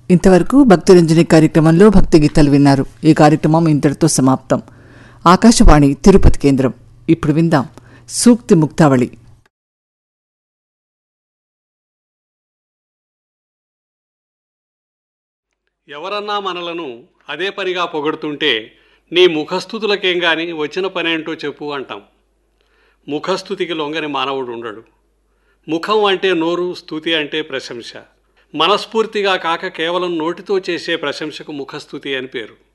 ఇంతవరకు భక్తిరంజని కార్యక్రమంలో భక్తి గీతాలు విన్నారు ఈ కార్యక్రమం ఇంతటితో సమాప్తం ఆకాశవాణి తిరుపతి కేంద్రం ఇప్పుడు విందాం సూక్తి ముక్తావళి ఎవరన్నా మనలను అదే పనిగా పొగడుతుంటే నీ ముఖస్థుతులకేం గాని వచ్చిన పనేంటో చెప్పు అంటాం ముఖస్థుతికి లొంగని మానవుడు ఉండడు ముఖం అంటే నోరు స్థుతి అంటే ప్రశంస మనస్ఫూర్తిగా కాక కేవలం నోటితో చేసే ప్రశంసకు ముఖస్థుతి అని పేరు